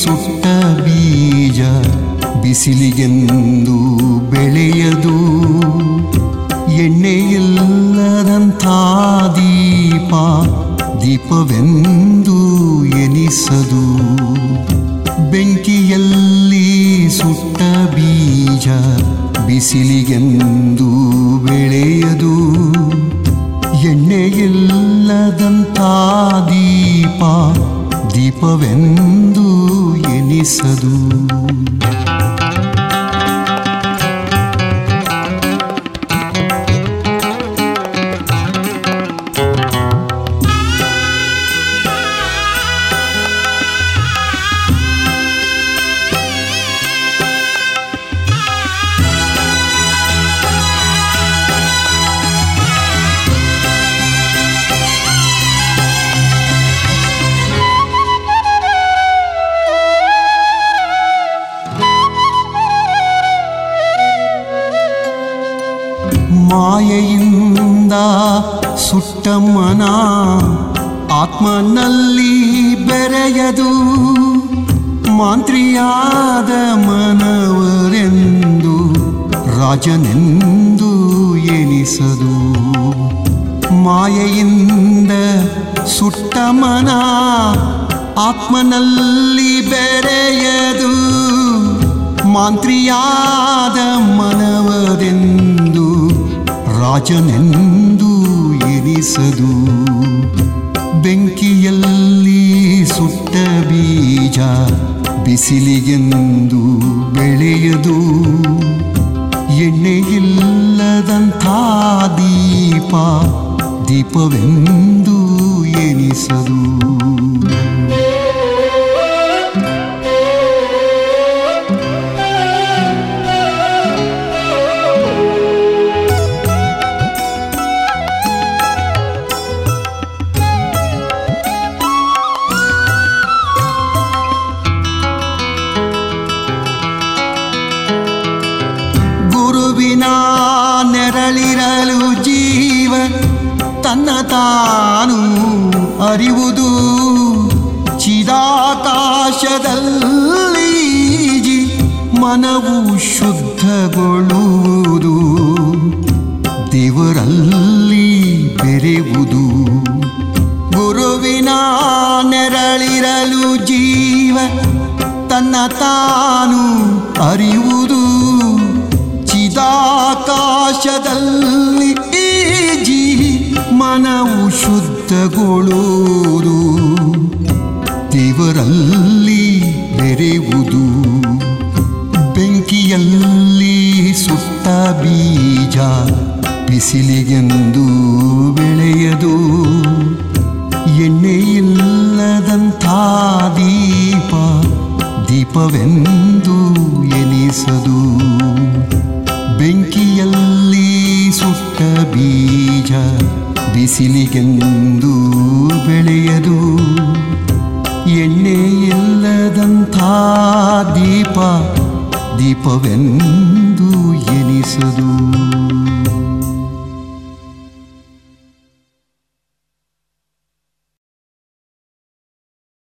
ಸುಟ್ಟ ಬೀಜ ಬಿಸಿಲಿಗೆಂದು ಬೆಳೆಯದು ಎಣ್ಣೆಯಿಲ್ಲದಂಥ ದೀಪ ದೀಪವೆಂದು ಎನಿಸದು ಬೆಂಕಿಯಲ್ಲಿ ಸುಟ್ಟ ಬೀಜ ಬಿಸಿಲಿಗೆಂದು ಬೆಳೆಯದು ಎಣ್ಣೆಯಿಲ್ಲದಂಥ ದೀಪ ದೀಪವೆಂದು ಎನಿಸದು ಮಾಯೆಯಿಂದ ಸುಟ್ಟ ಮನ ಆತ್ಮನಲ್ಲಿ ಬೆರೆಯದು ಮಾಂತ್ರಿಯಾದ ಮನವರೆಂದು ರಾಜನೆಂದು ಎನಿಸದು ಮಾಯೆಯಿಂದ ಸುಟ್ಟ ಮನ ಆತ್ಮನಲ್ಲಿ ಬೆರೆಯದು ಮಾಂತ್ರಿಯಾದ ಮನವದೆಂದು ರಾಜನೆಂದು ಎನಿಸದು ಬೆಂಕಿಯಲ್ಲಿ ಸುಟ್ಟ ಬೀಜ ಬಿಸಿಲಿಗೆಂದು ಬೆಳೆಯದು ಎಣ್ಣೆಯಿಲ್ಲದಂಥ ದೀಪ ದೀಪವೆಂದು ಎನಿಸದು ಗುರುವಿನ ನೆರಳಿರಲು ಜೀವ ತನ್ನ ತಾನು ಅರಿವುದು ಚಿದಾಕಾಶದಲ್ಲಿ ಜಿ ಮನವು ಶುದ್ಧಗೊಳ್ಳುವುದು ದೇವರಲ್ಲಿ ಬೆರೆಯುವುದು ಗುರುವಿನ ನೆರಳಿರಲು ಜೀವ ತನ್ನ ತಾನು ಅರಿವುದು ಚಿದಾಕಾಶದಲ್ಲಿ ಈಜಿ ಮನವು ಶುದ್ಧಗೊಳ್ಳುವುದು ದೇವರಲ್ಲಿ ಬೆರೆಯುವುದು ಬೆಂಕಿಯಲ್ಲಿ ಸುಟ್ಟ ಬೀಜ ಬಿಸಿಲಿಗೆಂದು ಬೆಳೆಯದು ಎಣ್ಣೆಯಿಲ್ಲದಂಥ ದೀಪ ದೀಪವೆಂದು ಎನಿಸದು ಬೆಂಕಿಯಲ್ಲಿ ಸುಟ್ಟ ಬೀಜ ಬಿಸಿಲಿಗೆಂದು ಬೆಳೆಯದು ಎಣ್ಣೆಯಿಲ್ಲದಂಥ ದೀಪ ದೀಪವೆಂದು